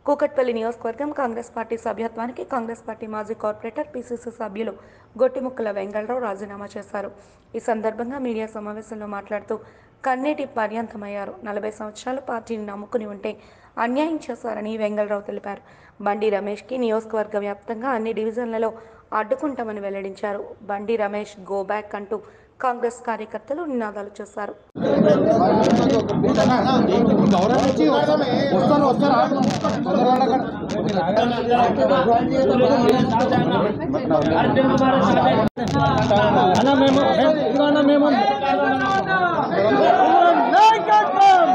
కూకట్పల్లి నియోజకవర్గం కాంగ్రెస్ పార్టీ సభ్యత్వానికి కాంగ్రెస్ పార్టీ మాజీ కార్పొరేటర్ పిసిసి సభ్యులు గొట్టిముక్కల వెంగళరావు రాజీనామా చేశారు ఈ సందర్భంగా మీడియా సమావేశంలో మాట్లాడుతూ కన్నీటి పర్యంతమయ్యారు నలభై సంవత్సరాలు పార్టీని నమ్ముకుని ఉంటే అన్యాయం చేశారని వెంగళరావు తెలిపారు బండి రమేష్కి నియోజకవర్గ వ్యాప్తంగా అన్ని డివిజన్లలో అడ్డుకుంటామని వెల్లడించారు బండి రమేష్ గో బ్యాక్ అంటూ కాంగ్రెస్ కార్యకర్తలు నినాదాలు చేశారు వస్తారు వస్తారు అన్న మేము ఇదిగో అన్న మేము నాయకత్వం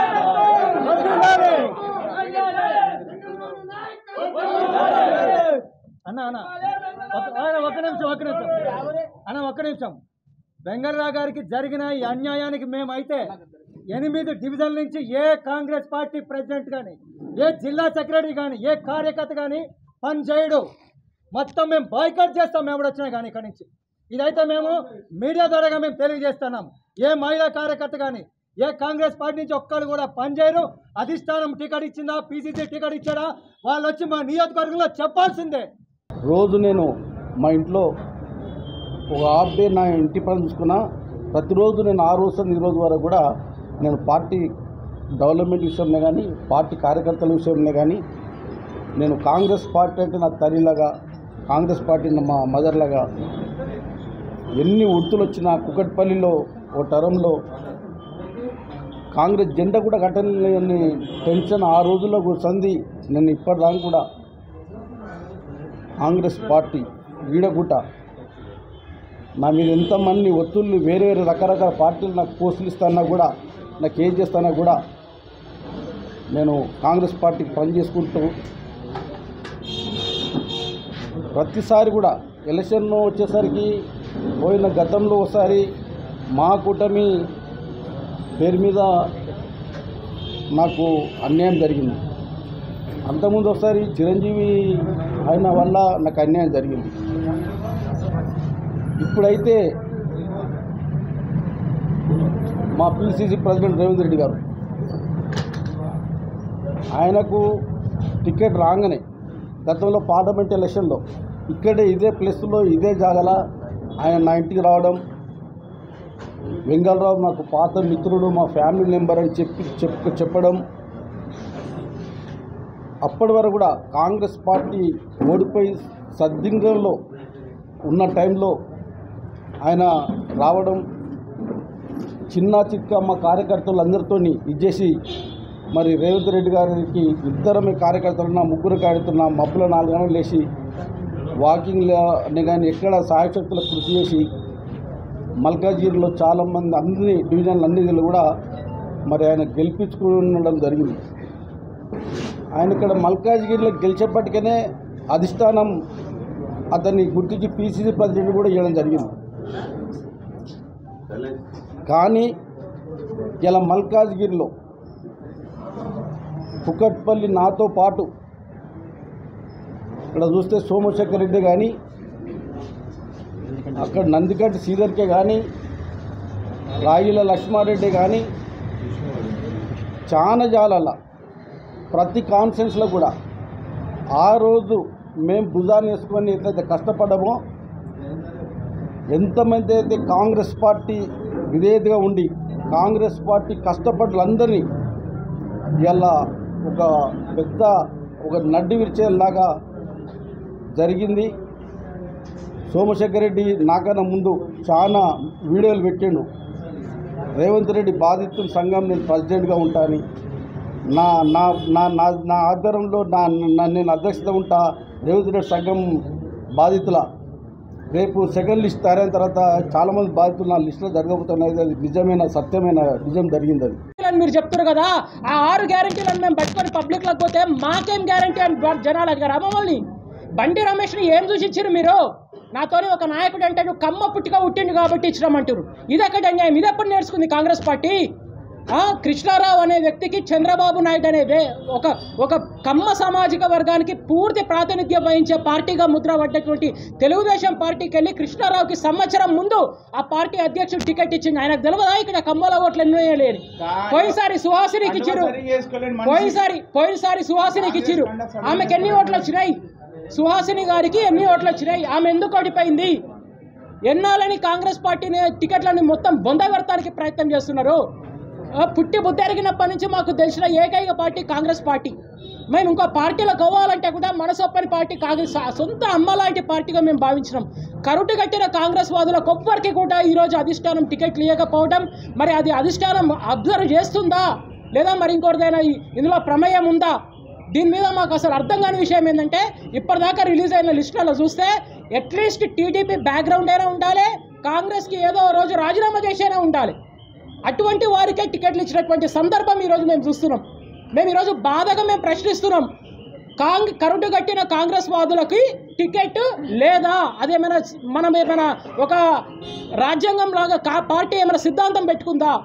అన్న అన్న ఒక- ఆయన ఒక్క నిమిషం ఒక్క నిమిషం అన్న ఒక్క నిమిషం వెంగళరావు గారికి జరిగిన ఈ అన్యాయానికి మేమైతే ఎనిమిది డివిజన్ నుంచి ఏ కాంగ్రెస్ పార్టీ ప్రెసిడెంట్ కానీ ఏ జిల్లా సెక్రటరీ కానీ ఏ కార్యకర్త కానీ పని చేయడు మొత్తం మేము బాయ్కట్ చేస్తాం ఎవడు వచ్చినా కానీ ఇక్కడి నుంచి ఇదైతే మేము మీడియా ద్వారాగా మేము తెలియజేస్తున్నాం ఏ మహిళా కార్యకర్త కానీ ఏ కాంగ్రెస్ పార్టీ నుంచి ఒక్కరు కూడా పనిచేయరు అధిష్టానం టికెట్ ఇచ్చిందా పీసీసీ టికెట్ ఇచ్చాడా వాళ్ళు వచ్చి మా నియోజకవర్గంలో చెప్పాల్సిందే రోజు నేను మా ఇంట్లో ఒక హాఫ్ డే నా ఇంటి పని చూసుకున్నా ప్రతిరోజు నేను ఆ రోజు నుండి ఈ రోజు వరకు కూడా నేను పార్టీ డెవలప్మెంట్ విషయంలో కానీ పార్టీ కార్యకర్తల విషయంలో కానీ నేను కాంగ్రెస్ పార్టీ అంటే నా తల్లిలాగా కాంగ్రెస్ పార్టీ మా మదర్లాగా ఎన్ని ఉడుతులు వచ్చినా కుకట్పల్లిలో ఓ టరంలో కాంగ్రెస్ జెండా కూడా కట్టలేని టెన్షన్ ఆ రోజుల్లో కూర్చుంది నేను ఇప్పటిదాకా కూడా కాంగ్రెస్ పార్టీ వీడగుట నా మీద ఎంతమంది ఒత్తుళ్ళు వేరే వేరే రకరకాల పార్టీలు నాకు పోస్టులు ఇస్తానా కూడా నాకు ఏం చేస్తానా కూడా నేను కాంగ్రెస్ పార్టీకి పనిచేసుకుంటూ ప్రతిసారి కూడా ఎలక్షన్ వచ్చేసరికి పోయిన గతంలో ఒకసారి మా కూటమి పేరు మీద నాకు అన్యాయం జరిగింది అంతకుముందు ఒకసారి చిరంజీవి అయిన వల్ల నాకు అన్యాయం జరిగింది ఇప్పుడైతే మా పిసిసి ప్రెసిడెంట్ రేవంత్ రెడ్డి గారు ఆయనకు టికెట్ రాగానే గతంలో పార్లమెంట్ ఎలక్షన్లో ఇక్కడే ఇదే ప్లేస్లో ఇదే జాగల ఆయన నా ఇంటికి రావడం వెంగళరావు నాకు పాత మిత్రుడు మా ఫ్యామిలీ మెంబర్ అని చెప్పి చెప్ప చెప్పడం అప్పటి వరకు కూడా కాంగ్రెస్ పార్టీ ఓడిపోయి సద్దింగంలో ఉన్న టైంలో ఆయన రావడం చిన్న చిక్క మా కార్యకర్తలందరితో ఇచ్చేసి మరి రేవంత్ రెడ్డి గారికి ఇద్దరమే కార్యకర్తలు నా ముగ్గురు కార్యకర్తలు నా మబ్బుల నాలుగు గంటలు లేచి వాకింగ్ని కానీ ఎక్కడ సాయశక్తుల కృషి చేసి మల్కాజీర్లో చాలామంది అన్ని డివిజన్లు అన్నిటిలో కూడా మరి ఆయన గెలిపించుకునడం జరిగింది ఆయన ఇక్కడ మల్కాజ్గిరిలో గెలిచేపటికనే అధిష్టానం అతన్ని గుర్తించి పీసీసీ ప్రెసిడెంట్ కూడా ఇవ్వడం జరిగింది కానీ ఇలా మల్కాజ్గిరిలో కుకట్పల్లి నాతో పాటు ఇక్కడ చూస్తే సోమశేఖర్ రెడ్డి కానీ అక్కడ నందికట్టి శ్రీధర్కే కానీ రాయిల లక్ష్మారెడ్డి కానీ చాలా జాలల ప్రతి కాన్ఫరెన్స్లో కూడా ఆ రోజు మేము భుజాన్ని వేసుకొని ఎట్లయితే కష్టపడ్డామో ఎంతమంది అయితే కాంగ్రెస్ పార్టీ విధేయతగా ఉండి కాంగ్రెస్ పార్టీ కష్టపడ్డలందరినీ ఇలా ఒక పెద్ద ఒక నడ్డి విరిచేలాగా జరిగింది సోమశేఖర్ రెడ్డి నాకన్నా ముందు చాలా వీడియోలు పెట్టిండు రేవంత్ రెడ్డి బాధితుల సంఘం నేను ప్రెసిడెంట్గా ఉంటాను నా నా నా నా నా ఆధ్వర్యంలో నా నా- నేను అధ్యక్షత ఉంటా రేవంత్ రెడ్డి సంఘం బాధితుల రేపు సెకండ్ లిస్ట్ తయారైన తర్వాత చాలామంది బాధితులు నా లిస్టులో జరగబోతున్నది అది నిజమైన సత్యమైన నిజం జరిగింది అది అని మీరు చెప్తారు కదా ఆ ఆరు గ్యారంటీలను మేము పట్టుకొని పబ్లిక్లోకి పోతే మాకేం గ్యారంటీ అని జ- జనాలు అడిగారు మమ్మల్ని బండి రమేష్ని ఏం చూసి ఇచ్చారు మీరు నాతోని ఒక నాయకుడు అంటే నువ్వు కమ్మ పుట్టిగా పుట్టిండు కాబట్టి ఇచ్చినామంటారు ఇది ఎక్కడ అన్యాయం ఇది ఎప్పుడు నేర్చుకుంది కాంగ్రెస్ పార్టీ ఆ, కృష్ణారావు అనే వ్యక్తికి చంద్రబాబు నాయుడు అనే వే- ఒక ఒక కమ్మ సామాజిక వర్గానికి పూర్తి ప్రాతినిధ్యం వహించే పార్టీగా ముద్ర పడ్డటువంటి తెలుగుదేశం పార్టీకి వెళ్ళి కృష్ణారావుకి సంవత్సరం ముందు ఆ పార్టీ అధ్యక్షుడు టికెట్ ఇచ్చింది ఆయనకు తెలియదా ఇక్కడ కమ్మల ఓట్లు ఎన్నో లేని పోయినసారి సుహాసినికి ఇచ్చారు పోయినసారి పోయినసారి సుహాసినికి ఇచ్చారు ఆమెకి ఎన్ని ఓట్లు వచ్చినాయి సుహాసిని గారికి ఎన్ని ఓట్లు వచ్చినాయి ఆమె ఎందుకు ఓడిపోయింది ఎన్నాలని కాంగ్రెస్ పార్టీని టికెట్లని మొత్తం బొందగొడటానికి ప్రయత్నం చేస్తున్నారు ఆ, పుట్టి బుద్ధెరిగినప్పటి నుంచి మాకు తెలిసిన ఏకైక పార్టీ కాంగ్రెస్ పార్టీ మేము ఇంకో పార్టీలో కావాలంటే కూడా మనసొప్పని పార్టీ కాంగ్రెస్ ఆ సొంత అమ్మ లాంటి పార్టీగా మేము భావించినాం కరుటు కట్టిన కాంగ్రెస్ వాదుల కొవ్వరికి కూడా ఈరోజు అధిష్టానం టికెట్లు ఇవ్వకపోవడం మరి అది అధిష్టానం అబ్జర్వ్ చేస్తుందా లేదా మరి ఇంకోటిదైనా ఈ- ఇందులో ప్రమేయం ఉందా దీని మీద మాకు అసలు అర్థం కాని విషయం ఏంటంటే ఇప్పటిదాకా రిలీజ్ అయిన లిస్టులలో చూస్తే అట్లీస్ట్ టీడీపీ బ్యాక్గ్రౌండ్ అయినా ఉండాలి కాంగ్రెస్కి ఏదో ఓ రోజు రాజీనామా చేసైనా ఉండాలి అటువంటి వారికే టికెట్లు ఇచ్చినటువంటి సందర్భం ఈరోజు మేము చూస్తున్నాం మేము ఈరోజు బాధగా మేము ప్రశ్నిస్తున్నాం కాంగ్ కరుడు కట్టిన కాంగ్రెస్ వాదులకి టికెట్ లేదా అదేమైనా మనం ఏమైనా ఒక రాజ్యాంగం లాగా కా పార్టీ ఏమైనా సిద్ధాంతం పెట్టుకుందా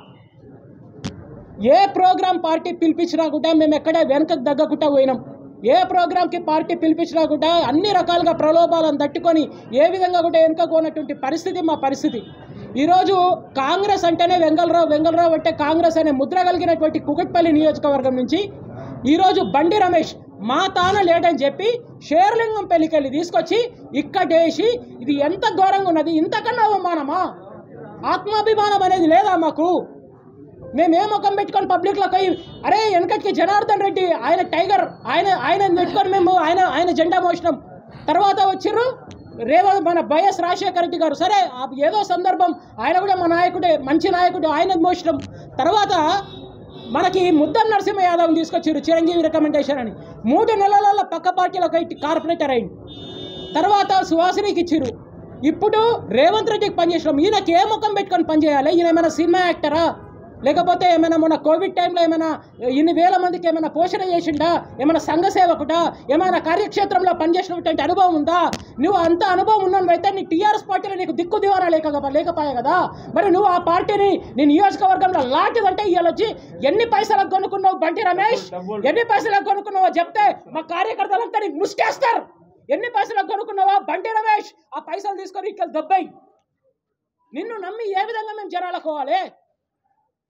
ఏ ప్రోగ్రాం పార్టీ పిలిపించినా కూడా మేము ఎక్కడ వెనకకు తగ్గకుండా పోయినాం ఏ ప్రోగ్రాంకి పార్టీ పిలిపించినా కూడా అన్ని రకాలుగా ప్రలోభాలను తట్టుకొని ఏ విధంగా కూడా వెనుకపోనటువంటి పరిస్థితి మా పరిస్థితి ఈరోజు కాంగ్రెస్ అంటేనే వెంగళరావు వెంగళరావు అంటే కాంగ్రెస్ అనే ముద్ర కలిగినటువంటి కుకట్పల్లి నియోజకవర్గం నుంచి ఈరోజు బండి రమేష్ మా తాన లేడని చెప్పి షేర్లింగం పెళ్లికెళ్ళి తీసుకొచ్చి ఇక్కడేసి ఇది ఎంత ఘోరంగా ఉన్నది ఇంతకన్నా అవమానమా ఆత్మాభిమానం అనేది లేదా మాకు మేము ఏ ముఖం పెట్టుకొని పబ్లిక్లో పోయి అరే వెనకటికి జనార్దన్ రెడ్డి ఆయన టైగర్ ఆయన ఆయన పెట్టుకొని మేము ఆయన ఆయన జెండా మోసినాం తర్వాత వచ్చిర్రు రేవంత్ మన వైఎస్ రాజశేఖర రెడ్డి గారు సరే ఆ ఏదో సందర్భం ఆయన కూడా మా నాయకుడే మంచి నాయకుడు ఆయన మోసినాం తర్వాత మనకి ముద్దన్ నరసింహ యాదవ్ తీసుకొచ్చారు చిరంజీవి రికమెండేషన్ అని మూడు నెలలలో పక్క పార్టీలకు కార్పొరేటర్ అయింది తర్వాత సుహాసినికి ఇచ్చిర్రు ఇప్పుడు రేవంత్ రెడ్డికి పనిచేసినాం ఈయనకి ఏ ముఖం పెట్టుకొని పనిచేయాలి ఈయన ఏమైనా సినిమా యాక్టరా లేకపోతే ఏమైనా మొన్న కోవిడ్ టైంలో ఏమైనా ఇన్ని వేల మందికి ఏమైనా పోషణ చేసిండా ఏమైనా సంఘ సేవకుడా ఏమైనా కార్యక్షేత్రంలో పనిచేసినటువంటి అనుభవం ఉందా నువ్వు అంత అనుభవం ఉన్నవైతే నీ టీఆర్ఎస్ పార్టీలో నీకు దిక్కు దివానా లేక లేకపోయా కదా మరి నువ్వు ఆ పార్టీని నీ నియోజకవర్గంలో లాంటిదంటే ఇవాళ వచ్చి ఎన్ని పైసలకు కొనుక్కున్నావు బంటి రమేష్ ఎన్ని పైసలకు కొనుక్కున్నావో చెప్తే మా కార్యకర్తలంతా నీకు ముష్టేస్తారు ఎన్ని పైసలకు కొనుక్కున్నావా బంటి రమేష్ ఆ పైసలు తీసుకొని ఇక్కడ దబ్బాయి నిన్ను నమ్మి ఏ విధంగా మేము జనాలకు పోవాలి